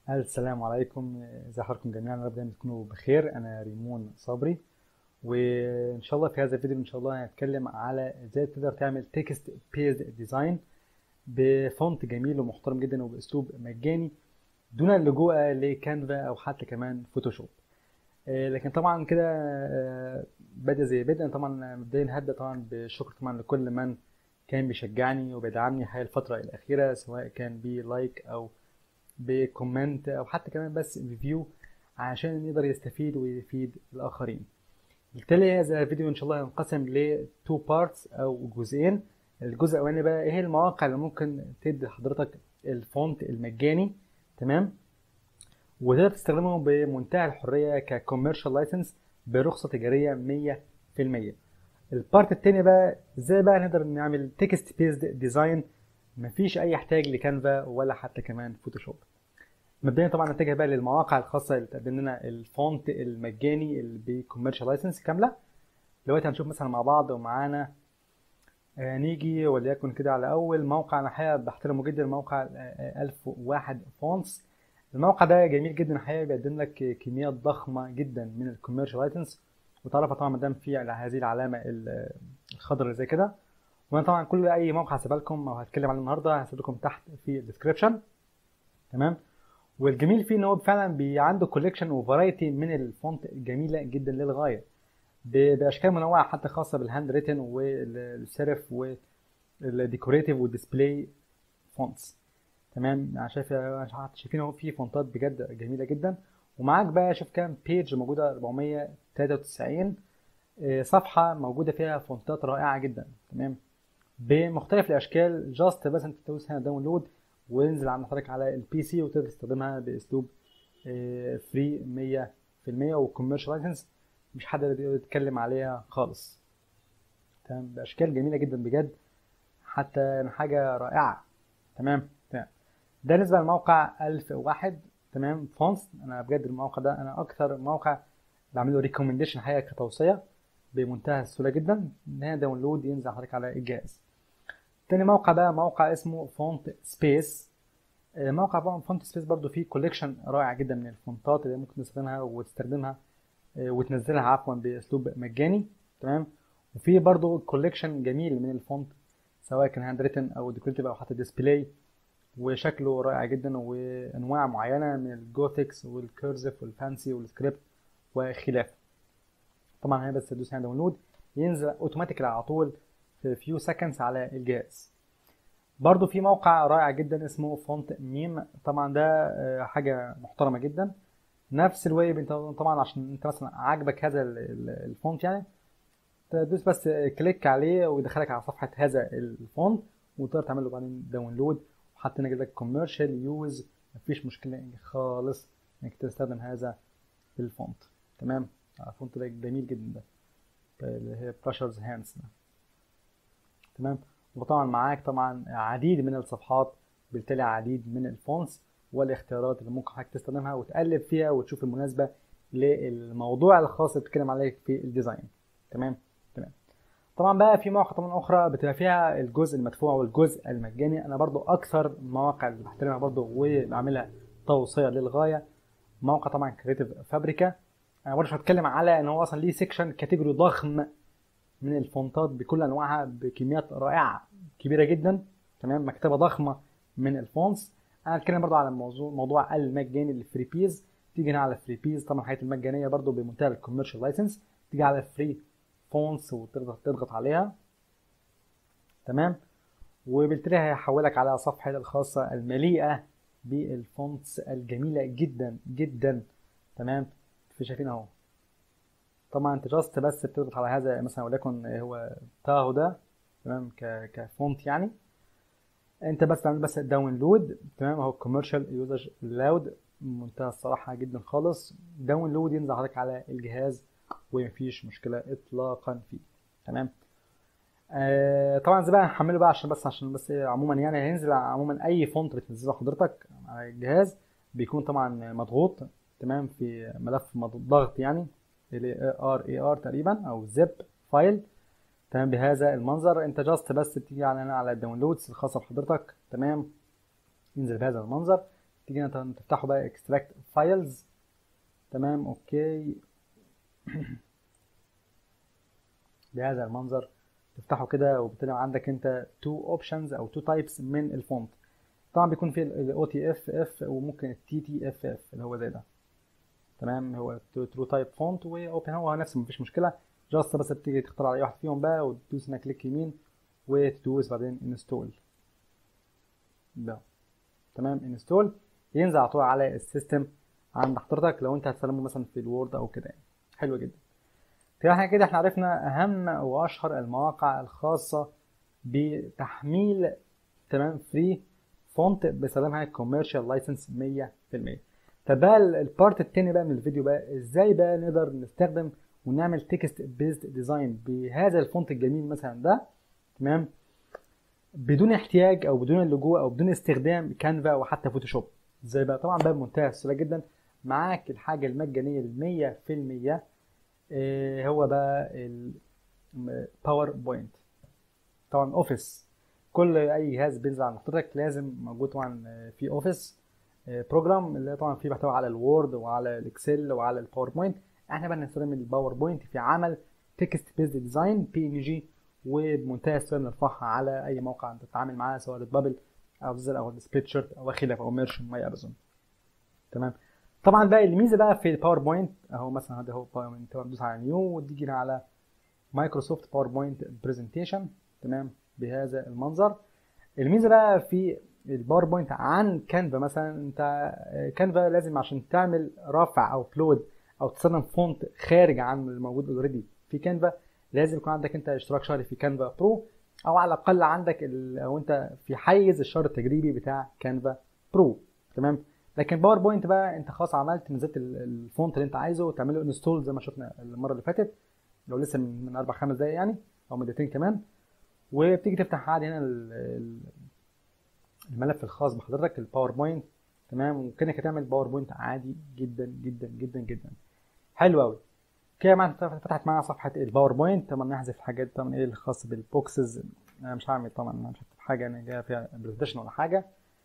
السلام عليكم ازي حضراتكم جميعا يا رب دايما تكونوا بخير انا ريمون صبري وان شاء الله في هذا الفيديو ان شاء الله هنتكلم على ازاي تقدر تعمل تكست بيز ديزاين بفونت جميل ومحترم جدا وباسلوب مجاني دون اللجوء لكانفا او حتى كمان فوتوشوب آه، لكن طبعا كده آه، بدأ زي بدأ طبعا مبدئيا هبدأ طبعا بالشكر طبعا لكل من كان بيشجعني وبيدعمني حال الفترة الأخيرة سواء كان بلايك أو بكومنت أو حتى كمان بس ريفيو عشان يقدر يستفيد ويفيد الآخرين بالتالي هذا الفيديو إن شاء الله هينقسم ل تو بارتس أو جزئين الجزء الأولاني بقى إيه المواقع اللي ممكن تدي لحضرتك الفونت المجاني تمام وتقدر تستخدمه بمنتهى الحرية ككوميرشال لايسنس برخصة تجارية 100% البارت التاني بقى ازاي بقى نقدر نعمل تكست بيزد ديزاين مفيش اي احتياج لكانفا ولا حتى كمان فوتوشوب مبدئيا طبعا نتجه بقى للمواقع الخاصه اللي تقدم لنا الفونت المجاني اللي بكوميرشال لايسنس كامله دلوقتي هنشوف مثلا مع بعض ومعانا آه، نيجي وليكن كده على اول موقع انا الحقيقه بحترمه جدا موقع آه، 1001 فونتس الموقع ده جميل جدا الحقيقه بيقدم لك كميات ضخمه جدا من الكوميرشال لايسنس وتعرفها طبعا ما دام في على هذه العلامه ال- الخضراء اللي زي كده وانا طبعا كل اي موقع هسيبها لكم او هتكلم عليه النهارده هسيب لكم تحت في الديسكربشن تمام والجميل فيه ان هو فعلا بي عنده كوليكشن وفرايتي من الفونت جميله جدا للغايه ب- باشكال منوعه حتى خاصه بالهاند ريتن والسيرف والديكوريتيف والديسبلاي فونتس تمام انا شايف شايفين اهو في فونتات بجد جميله جدا ومعاك بقى شوف كام بيج موجوده 493 آه، صفحه موجوده فيها فونتات رائعه جدا تمام بمختلف الاشكال جاست بس انت تدوس هنا داونلود وينزل عند حضرتك على البي سي وتقدر تستخدمها باسلوب فري 100% وكوميرشال لايسنس مش حد يقدر يتكلم عليها خالص تمام باشكال جميله جدا بجد حتى حاجه رائعه تمام تمام ده بالنسبه للموقع 1001 تمام فونس انا بجد الموقع ده انا اكثر موقع بعمل له ريكومنديشن حقيقه كتوصيه بمنتهى السهوله جدا ان هي داونلود ينزل حضرتك على الجهاز تاني موقع بقى موقع اسمه فونت سبيس موقع بقى فونت سبيس برضو فيه كوليكشن رائع جدا من الفونتات اللي ممكن تستخدمها وتستخدمها آه، وتنزلها عفوا باسلوب مجاني تمام وفي برضو كوليكشن جميل من الفونت سواء كان هاند ريتن او ديكوريتيف او حتى ديسبلاي وشكله رائع جدا وانواع معينه من الجوثكس والكيرزف والفانسي والسكريبت وخلافه طبعا هنا بس تدوس هنا داونلود ينزل اوتوماتيكلي على طول في فيو سكندز على الجهاز برضو في موقع رائع جدا اسمه فونت ميم طبعا ده آه، حاجه محترمه جدا نفس الويب انت طبعا عشان انت مثلا عاجبك هذا ال- ال- الفونت يعني تدوس بس كليك عليه ويدخلك على صفحه هذا الفونت وتقدر تعمل له بعدين داونلود وحتى هنا لك كوميرشال يوز مفيش مشكله خالص انك تستخدم هذا الفونت تمام الفونت ده جميل جدا ده اللي هي براشرز هاندز ده تمام وطبعا معاك طبعا عديد من الصفحات بالتالي عديد من الفونتس والاختيارات اللي ممكن حضرتك تستخدمها وتقلب فيها وتشوف المناسبه للموضوع الخاص اللي بتتكلم عليه في الديزاين تمام تمام طبعا بقى في مواقع طبعا اخرى بتبقى فيها الجزء المدفوع والجزء المجاني انا برضو اكثر المواقع اللي بحترمها برضو وبعملها توصيه للغايه موقع طبعا كريتيف فابريكا انا برضو مش هتكلم على ان هو اصلا ليه سيكشن كاتيجوري ضخم من الفونتات بكل انواعها بكميات رائعه كبيره جدا تمام مكتبه ضخمه من الفونتس انا هتكلم برضو على الموضوع موضوع المجاني الفري بيز تيجي هنا على فري بيز طبعا الحاجات المجانيه برضو بمنتهى الكوميرشال لايسنس تيجي على فري فونتس وتضغط تضغط عليها تمام وبالتالي هيحولك على صفحة الخاصة المليئة بالفونتس الجميلة جدا جدا تمام في شايفين اهو طبعا انت جاست بس بتضغط على هذا مثلا وليكن هو تاهو ده تمام ك كفونت يعني انت بس تعمل بس داونلود تمام اهو كوميرشال يوزر لاود منتهى الصراحة جدا خالص داونلود ينزل حضرتك على الجهاز ومفيش مشكلة اطلاقا فيه تمام آه طبعا زي بقى هنحمله بقى عشان بس عشان بس إيه، عموما يعني هينزل عموما اي فونت بتنزله حضرتك على الجهاز بيكون طبعا مضغوط تمام في ملف مض- ضغط يعني ال ار اي ار تقريبا او زب فايل تمام بهذا المنظر انت جاست بس بتيجي على هنا على الداونلودز الخاصه بحضرتك تمام ينزل بهذا المنظر تيجي هنا تفتحوا بقى اكستراكت فايلز تمام اوكي بهذا المنظر تفتحه كده وبالتالي عندك انت تو اوبشنز او تو تايبس من الفونت طبعا بيكون في الاو تي اف اف وممكن التي تي اف اف اللي هو زي ده تمام هو ترو تايب فونت واوبن هو نفس مفيش مشكله جاست بس بتيجي تختار على اي واحد فيهم بقى وتدوس هنا كليك يمين وتدوس بعدين انستول ده تمام انستول ينزل على طول على السيستم عند حضرتك لو انت هتسلمه مثلا في الوورد او كده يعني حلو جدا كده احنا كده احنا عرفنا اهم واشهر المواقع الخاصه بتحميل تمام فري فونت باستخدامها كوميرشال لايسنس 100% طب بقى البارت التاني بقى من الفيديو بقى ازاي بقى نقدر نستخدم ونعمل تكست بيزد ديزاين بهذا الفونت الجميل مثلا ده تمام بدون احتياج او بدون اللجوء او بدون استخدام كانفا وحتى فوتوشوب ازاي بقى طبعا بقى بمنتهى السهوله جدا معاك الحاجه المجانيه ال 100% إيه هو بقى الباوربوينت طبعا اوفيس كل اي جهاز بينزل عند حضرتك لازم موجود طبعا في اوفيس بروجرام اللي طبعا فيه بيحتوي على الوورد وعلى الاكسل وعلى الباوربوينت احنا بقى بنستخدم الباوربوينت في عمل تكست بيزد ديزاين بي ان جي وبمنتهى السهوله نرفعها على اي موقع انت تتعامل معاه سواء بابل او زل او سبريت شيرت او خلاف او ميرشن ماي امازون تمام طبعا بقى الميزه بقى في الباوربوينت اهو مثلا هذا هو باوربوينت تدوس على نيو وتيجي على مايكروسوفت باوربوينت برزنتيشن تمام بهذا المنظر الميزه بقى في الباوربوينت عن كانفا مثلا انت كانفا لازم عشان تعمل رفع او ابلود او تستخدم فونت خارج عن الموجود اوريدي في كانفا لازم يكون عندك انت اشتراك شهري في كانفا برو او على الاقل عندك او انت في حيز الشهر التجريبي بتاع كانفا برو تمام لكن باوربوينت بقى انت خلاص عملت نزلت الفونت اللي انت عايزه تعمله انستول زي ما شفنا المره اللي فاتت لو لسه من, من اربع خمس دقايق يعني او من دقيقتين كمان وبتيجي تفتح عادي هنا الملف الخاص بحضرتك الباوربوينت تمام وكانك هتعمل باوربوينت عادي جدا جدا جدا جدا حلو قوي كده معنا فتحت معانا صفحه الباوربوينت طبعا نحذف الحاجات طبعا ايه الخاص بالبوكسز انا مش هعمل طبعا انا مش هكتب حاجه انا جايه فيها برزنتيشن ولا حاجه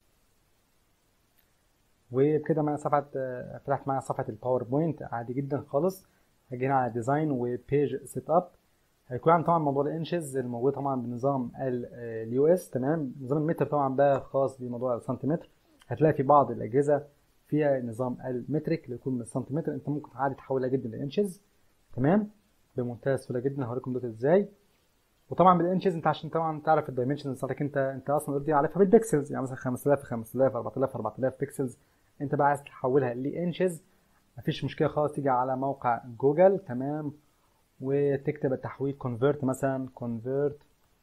وبكده معانا صفحه فتحت معانا صفحه الباوربوينت عادي جدا خالص هاجي هنا على ديزاين وبيج سيت اب هيكون عندنا طبعا موضوع الانشز الموجود طبعا بنظام اليو اس تمام نظام المتر طبعا ده خاص بموضوع السنتيمتر هتلاقي في بعض الاجهزه فيها نظام المترك اللي يكون من السنتيمتر انت ممكن عادي تحولها جدا لانشز تمام بمنتهى السهوله جدا هوريكم دلوقتي ازاي وطبعا بالانشز انت عشان طبعا تعرف الدايمنشنز بتاعتك انت انت اصلا اوريدي عارفها بالبكسلز يعني مثلا 5000 5000 4000 4000 بكسلز انت بقى عايز تحولها لانشز مفيش مشكله خالص تيجي على موقع جوجل تمام وتكتب التحويل كونفيرت مثلا كونفيرت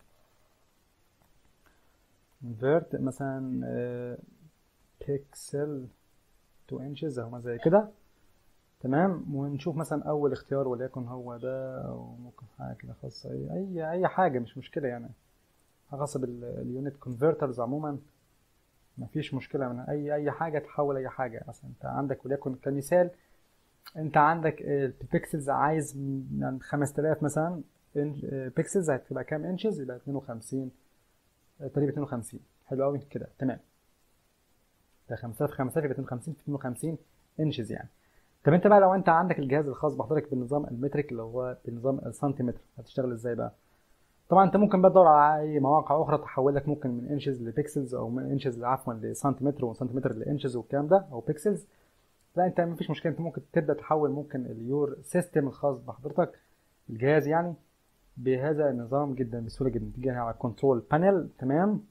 كونفيرت مثلا بيكسل تو انشز او زي كده تمام ونشوف مثلا اول اختيار وليكن هو ده او ممكن حاجه كده خاصه اي اي اي حاجه مش مشكله يعني خاصه باليونت كونفرترز عموما مفيش مشكله من اي اي حاجه تحول اي حاجه مثلا انت عندك وليكن كمثال انت عندك البيكسلز عايز من 5000 مثلا بيكسلز هتبقى كام انشز يبقى 52 تقريبا 52 حلو قوي كده تمام ده 5000 5000 يبقى 52 في 52 انشز يعني طب انت بقى لو انت عندك الجهاز الخاص بحضرتك بالنظام المترك اللي هو بنظام السنتيمتر هتشتغل ازاي بقى طبعا انت ممكن بقى تدور على اي مواقع اخرى تحول لك ممكن من انشز لبيكسلز او من انشز عفوا لسنتيمتر وسنتيمتر لانشز والكلام ده او بيكسلز لا انت مفيش مشكله انت ممكن تبدا تحول ممكن اليور سيستم الخاص بحضرتك الجهاز يعني بهذا النظام جدا بسهوله جدا تيجي على كنترول بانل تمام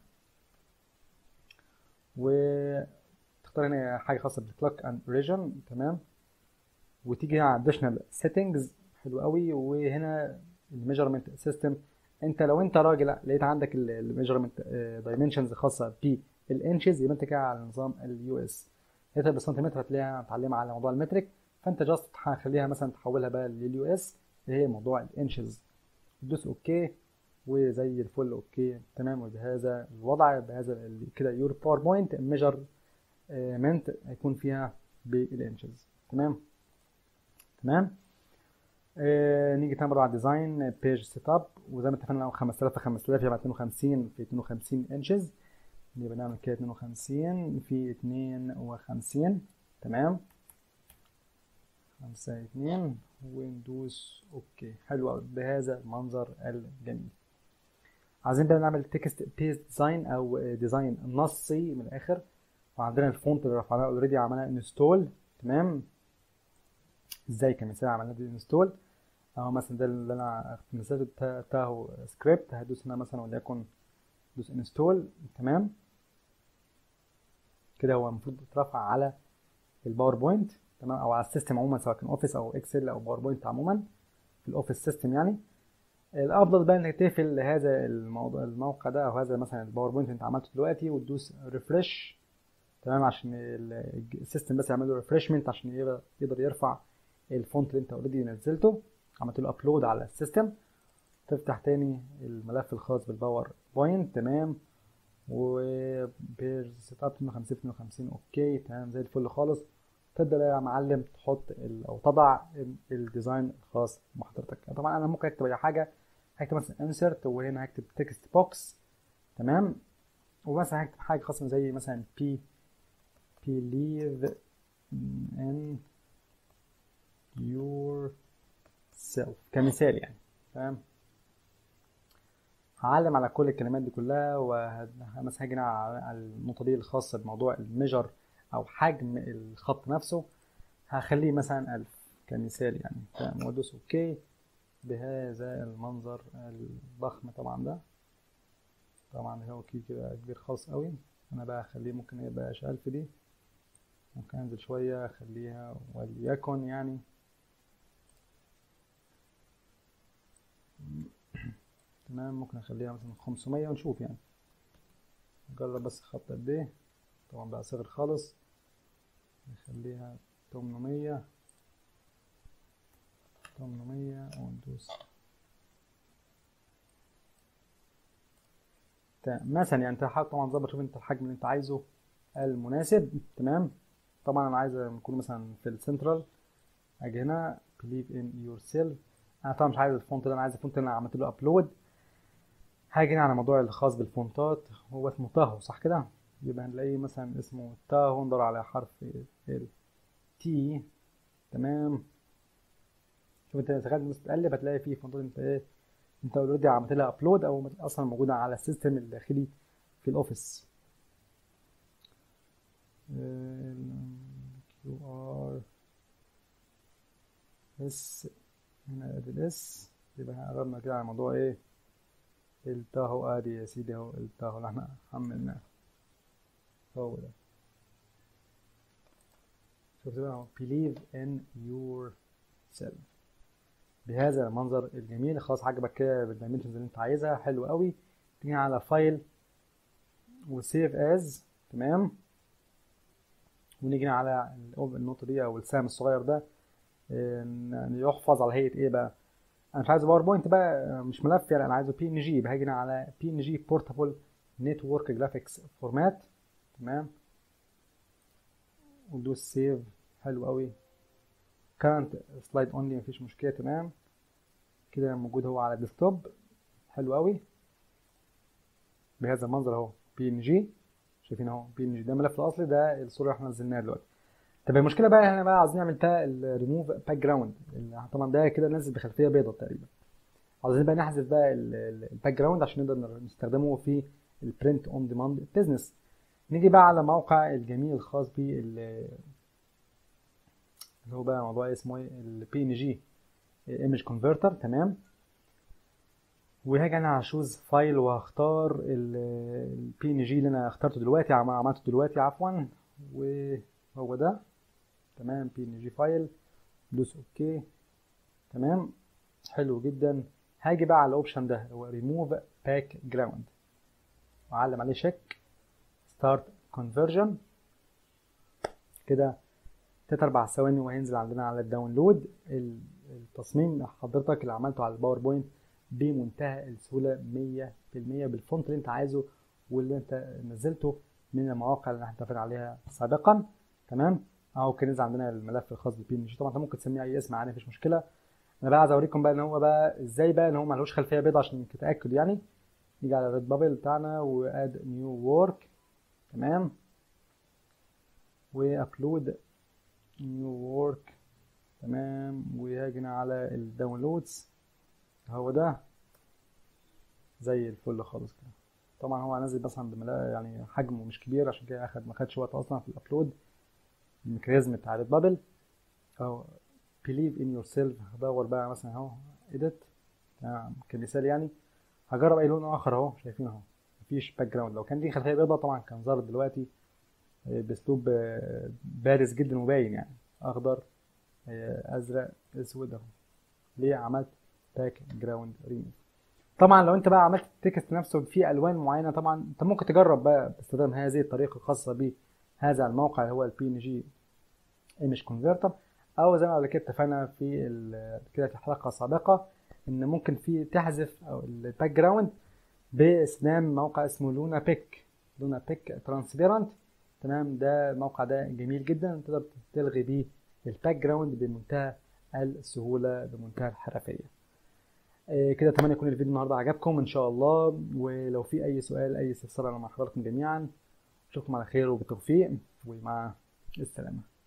وتختار هنا حاجه خاصه بالكلوك اند ريجن تمام وتيجي هنا على اديشنال سيتنجز حلو قوي وهنا الميجرمنت سيستم انت لو انت راجل لقيت عندك الميجرمنت دايمنشنز خاصه بالانشز يبقى انت كده على نظام اليو اس لقيتها بالسنتيمتر هتلاقيها متعلمه على موضوع المترك فانت جاست هتخليها مثلا تحولها بقى لليو اس اللي هي موضوع الانشز تدوس اوكي وزي الفل اوكي تمام وبهذا الوضع بهذا كده يور باوربوينت ميجرمنت هيكون فيها بالانشز تمام تمام آه نيجي تاني برضه على الديزاين بيج سيت اب وزي ما اتفقنا لو 5000 في 5000 يبقى 52 في 52 انشز يبقى نعمل كده 52 في 52 تمام خمسة اتنين وندوس اوكي حلو قوي بهذا المنظر الجميل عايزين بقى نعمل تكست بيست ديزاين او ديزاين نصي من الاخر وعندنا الفونت اللي رفعناه اوريدي عملنا انستول تمام ازاي كمثال عملنا دي انستول اهو مثلا ده اللي انا مثال بتاعه سكريبت هدوس هنا مثلا وليكن دوس انستول تمام كده هو المفروض يترفع على الباوربوينت تمام او على السيستم عموما سواء كان اوفيس او اكسل او باوربوينت عموما في الاوفيس سيستم يعني الافضل بقى انك تقفل هذا الموضوع الموقع ده او هذا مثلا الباوربوينت انت عملته دلوقتي وتدوس ريفرش تمام عشان السيستم بس يعمل له ريفرشمنت عشان يقدر يرفع الفونت اللي انت اوريدي نزلته عملت له ابلود على السيستم تفتح تاني الملف الخاص بالباور بوينت تمام وبيرز سيت اب 52 52 اوكي تمام زي الفل خالص تبدا بقى يا معلم تحط او تضع الديزاين الخاص بحضرتك طبعا انا ممكن اكتب اي حاجه هكتب مثلا انسرت وهنا هكتب تكست بوكس تمام ومثلا هكتب حاجه خاصه زي مثلا بي believe in yourself كمثال يعني تمام هعلم على كل الكلمات دي كلها ومثلا هاجي على النقطه دي الخاصه بموضوع الميجر او حجم الخط نفسه هخليه مثلا ألف كمثال يعني تمام وادوس اوكي بهذا المنظر الضخم طبعا ده طبعا هو كي كده كبير خالص قوي انا بقى اخليه ممكن يبقى ألف دي ممكن انزل شوية اخليها وليكن يعني تمام ممكن اخليها مثلا 500 ونشوف يعني نجرب بس خط قد ايه طبعا بقى صغر خالص نخليها 800 800 وندوس تمام مثلا يعني انت حاول طبعا تظبط شوف انت الحجم اللي انت عايزه المناسب تمام طبعا انا عايز يكون مثلا في السنترال اجي هنا believe in yourself انا طبعا مش عايز الفونت ده انا عايز الفونت اللي انا عملت له ابلود هاجي هنا على الموضوع الخاص بالفونتات هو اسمه تاهو صح كده يبقى هنلاقيه مثلا اسمه تاهو ندور على حرف ال تي تمام شوف انت دخلت بس تقلب هتلاقي فيه فونتات انت ايه انت اوريدي عملت لها ابلود او اصلا موجوده على السيستم الداخلي في الاوفيس كيو ار اس هنا ادي الاس يبقى قربنا كده على موضوع ايه التاهو ادي يا سيدي اهو التاهو اللي احنا حملناه هو ده شفت بقى believe in yourself بهذا المنظر الجميل خلاص عجبك كده بالدايمنشنز اللي انت عايزها حلو قوي تيجي على فايل وسيف از تمام ونيجي على النقطه دي او السهم الصغير ده يحفظ على هيئه ايه بقى انا مش عايزه باوربوينت بقى مش ملف يعني انا عايزه بي ان جي هاجي على بي ان جي بورتابل نتورك جرافيكس فورمات تمام وندوس سيف حلو قوي كانت سلايد اونلي مفيش مشكله تمام كده موجود هو على الديسكتوب حلو قوي بهذا المنظر اهو بي ان جي شايفين اهو بي ان جي ده الملف الاصلي ده الصوره اللي احنا نزلناها دلوقتي طب المشكله بقى احنا بقى عايزين نعمل بتاع الريموف باك جراوند طبعا ده كده نازل بخلفيه بيضاء تقريبا عاوزين بقى نحذف بقى الباك جراوند عشان نقدر نستخدمه في البرنت اون ديماند بزنس نيجي بقى على موقع الجميل الخاص بال اللي هو بقى موضوع اسمه ايه البي ان جي ايمج كونفرتر تمام وهاجي انا على شوز فايل وهختار البي ان جي اللي انا اخترته دلوقتي عملته دلوقتي عفوا وهو ده تمام بي ان جي فايل دوس اوكي تمام حلو جدا هاجي بقى على الاوبشن ده هو ريموف باك جراوند واعلم عليه شيك ستارت كونفرجن كده تلات اربع ثواني وهينزل عندنا على الداونلود التصميم حضرتك اللي عملته على الباوربوينت بمنتهى السهوله 100% بالفونت اللي انت عايزه واللي انت نزلته من المواقع اللي احنا اتفقنا عليها سابقا تمام اهو كان نزل عندنا الملف الخاص بالبي ان جي طبعا انت ممكن تسميه اي اسم عادي مفيش مشكله انا بقى عايز اوريكم بقى ان هو بقى ازاي بقى ان هو ملوش خلفيه بيضاء عشان تتاكد يعني نيجي على الريد بابل بتاعنا واد نيو وورك تمام وابلود نيو وورك تمام وهاجينا على الداونلودز هو ده زي الفل خالص كده طبعا هو نازل مثلا بملا يعني حجمه مش كبير عشان كده اخد ما خدش وقت اصلا في الابلود الميكانيزم بتاع بابل او believe in yourself هدور بقى مثلا اهو edit تمام كمثال يعني هجرب اي لون اخر اهو شايفين اهو مفيش باك جراوند لو كان دي خلفيه بيضاء طبعا كان ظهر دلوقتي باسلوب بارز جدا وباين يعني اخضر ازرق اسود اهو ليه عملت باك جراوند ريموف طبعا لو انت بقى عملت التكست نفسه في الوان معينه طبعا انت ممكن تجرب بقى باستخدام هذه الطريقه الخاصه بهذا الموقع اللي هو البي ان جي ايمج كونفرتر او زي ما قبل كده اتفقنا في كده في الحلقه السابقه ان ممكن في تحذف او الباك جراوند باستخدام موقع اسمه لونا بيك لونا بيك ترانسبيرنت تمام ده الموقع ده جميل جدا تقدر تلغي بيه الباك جراوند بمنتهى السهوله بمنتهى الحرفيه آه كده اتمنى يكون الفيديو النهارده عجبكم ان شاء الله ولو في اي سؤال اي استفسار انا مع حضراتكم جميعا اشوفكم على خير وبالتوفيق ومع السلامه